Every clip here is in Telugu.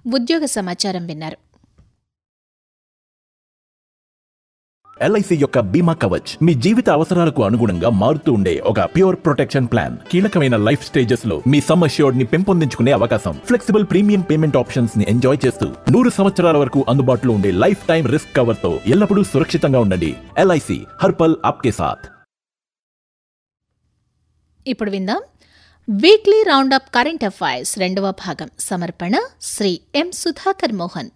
ఉద్యోగ సమాచారం విన్నారు ఎల్ఐసి యొక్క బీమా కవచ్ మీ జీవిత అవసరాలకు అనుగుణంగా మారుతూ ఉండే ఒక ప్యూర్ ప్రొటెక్షన్ ప్లాన్ కీలకమైన లైఫ్ స్టేజెస్ లో మీ సమ్ అష్యూర్డ్ ని పెంపొందించుకునే అవకాశం ఫ్లెక్సిబుల్ ప్రీమియం పేమెంట్ ఆప్షన్స్ ని ఎంజాయ్ చేస్తూ నూరు సంవత్సరాల వరకు అందుబాటులో ఉండే లైఫ్ టైం రిస్క్ కవర్ తో ఎల్లప్పుడూ సురక్షితంగా ఉండండి ఎల్ఐసి హర్పల్ ఆప్కే సాథ్ ఇప్పుడు విందాం వీక్లీ రౌండప్ కరెంట్ అఫైర్స్ రెండవ భాగం సమర్పణ శ్రీ ఎం సుధాకర్ మోహన్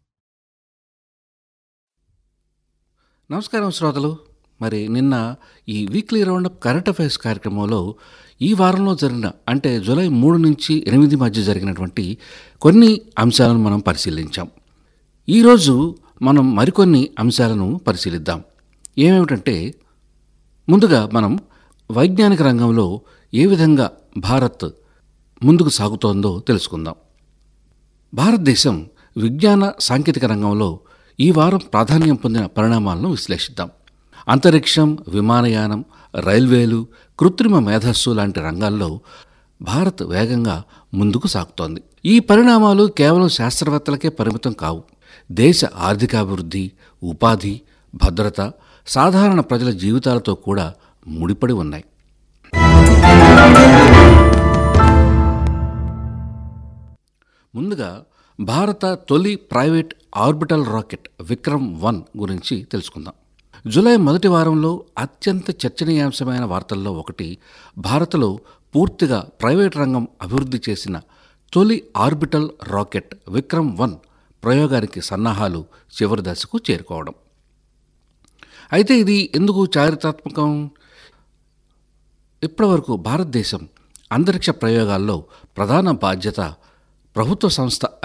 నమస్కారం శ్రోతలు మరి నిన్న ఈ వీక్లీ రౌండప్ కరెంట్ అఫైర్స్ కార్యక్రమంలో ఈ వారంలో జరిగిన అంటే జూలై మూడు నుంచి ఎనిమిది మధ్య జరిగినటువంటి కొన్ని అంశాలను మనం పరిశీలించాం ఈరోజు మనం మరికొన్ని అంశాలను పరిశీలిద్దాం ఏమేమిటంటే ముందుగా మనం వైజ్ఞానిక రంగంలో ఏ విధంగా భారత్ ముందుకు సాగుతోందో తెలుసుకుందాం భారతదేశం విజ్ఞాన సాంకేతిక రంగంలో ఈ వారం ప్రాధాన్యం పొందిన పరిణామాలను విశ్లేషిద్దాం అంతరిక్షం విమానయానం రైల్వేలు కృత్రిమ మేధస్సు లాంటి రంగాల్లో భారత్ వేగంగా ముందుకు సాగుతోంది ఈ పరిణామాలు కేవలం శాస్త్రవేత్తలకే పరిమితం కావు దేశ ఆర్థికాభివృద్ధి ఉపాధి భద్రత సాధారణ ప్రజల జీవితాలతో కూడా ముడిపడి ఉన్నాయి ముందుగా భారత తొలి private orbital rocket Vikram one గురించి తెలుసుకుందాం జూలై మొదటి వారంలో అత్యంత చర్చనీయాంశమైన వార్తల్లో ఒకటి భారత్లో పూర్తిగా ప్రైవేట్ రంగం అభివృద్ధి చేసిన తొలి ఆర్బిటల్ రాకెట్ విక్రమ్ వన్ ప్రయోగానికి సన్నాహాలు చివరి దశకు చేరుకోవడం అయితే ఇది ఎందుకు చారిత్రాత్మకం ఇప్పటివరకు భారతదేశం అంతరిక్ష ప్రయోగాల్లో ప్రధాన బాధ్యత ప్రభుత్వ సంస్థ